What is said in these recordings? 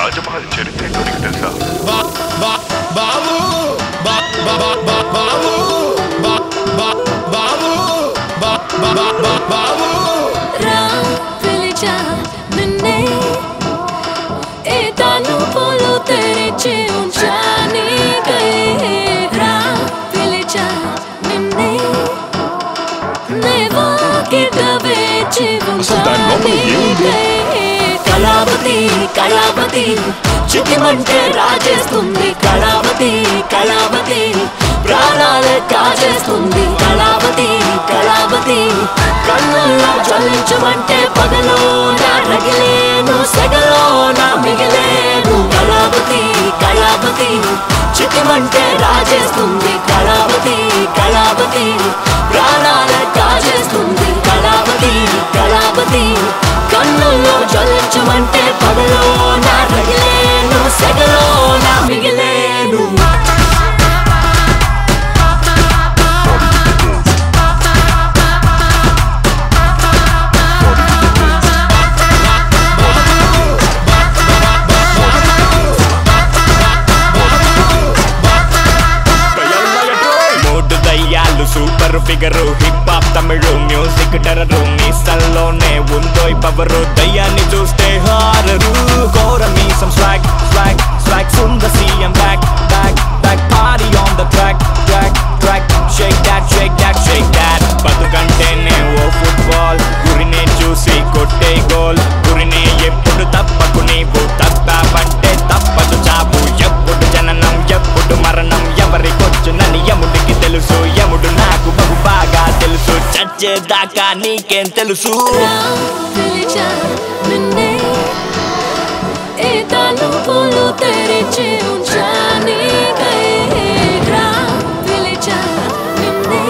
తాజ్మహల్ చరిత్ర ఏంటో నీకు తెలుసా బా- బా- బాబు బా- బా- బా- బా- బాబు బా- బా- బాబు బా- బా- బా- బా- బాబు రా పిలిచా నిన్నే ఏ తలుపులు తెరిచి ఉంచాని రా పిలిచా నిన్నే నేవాకిట వేచి దాని లోపల ఏముంది? కళావతి కళావతి చిటిమంటే రాజేస్తుంది కళావతి కళావతి ప్రాణాలే కాజేస్తుంది కళావతి కళావతి కళ్ళల్లో జ్వలించమంటే పగలోన రగిలేను సెగలోన మిగిలేను కళావతి కళావతి చిటిమంటే రాజేస్తుంది కళావతి కళావతి ప్రాణాలే కాజేస్తుంది కళావతి కళావతి కన్నుల్లో జ్వలించమంటే పగలోన రగిలేను సెగలోన మిగిలేను మూడు దయ్యాలు super figure hip hop Tamil music terror మీసల్లోనే ఉందో పవరు దయ్యాన్ని చూస్తే హారరు ఘోర మీసం స్వాగ్ స్వాగ్ స్వాగ్ సుంద సీఎం బ్యాక్ బ్యాక్ బ్యాక్ పారీ on the track track track shake that shake that shake that బతుకంటేనే ఓ ఫుట్బాల్ గురినే చూసి కొట్టే గోల్ గురినే ఎప్పుడు తప్పకు నీవు తప్పావంటే తప్పదు చావు ఎప్పుడు జననం ఎప్పుడు మరణం ఎవరికొచ్చునని యముడికి తెలుసు యముడు నాకు బహు బాగా తెలుసు చచ్చేదాకా నీకేం తెలుసు పిలిచా నిన్నే ఏ తలుపులు తెరిచి ఉంచాని రా పిలిచా నిన్నే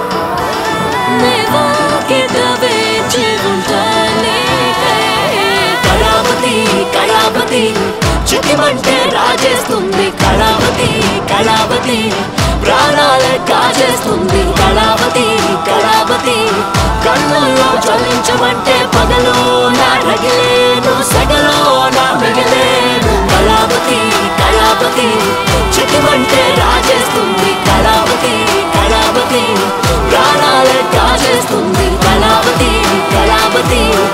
నేవాకిట వేచి ఉంటాని కళావతి కళావతి చిటిమంటే రాజేస్తుంది కళావతి కళావతి ప్రాణాలే కాజేస్తుంది కళావతి కళావతి కన్నుల్లో జ్వలించమంటే పగలోన రగిలేను సెగలోన మిగిలేను కళావతి కళావతి చిటిమంటే రాజేస్తుంది కళావతి కళావతి ప్రాణాలే కాజేస్తుంది కళావతి కళావతి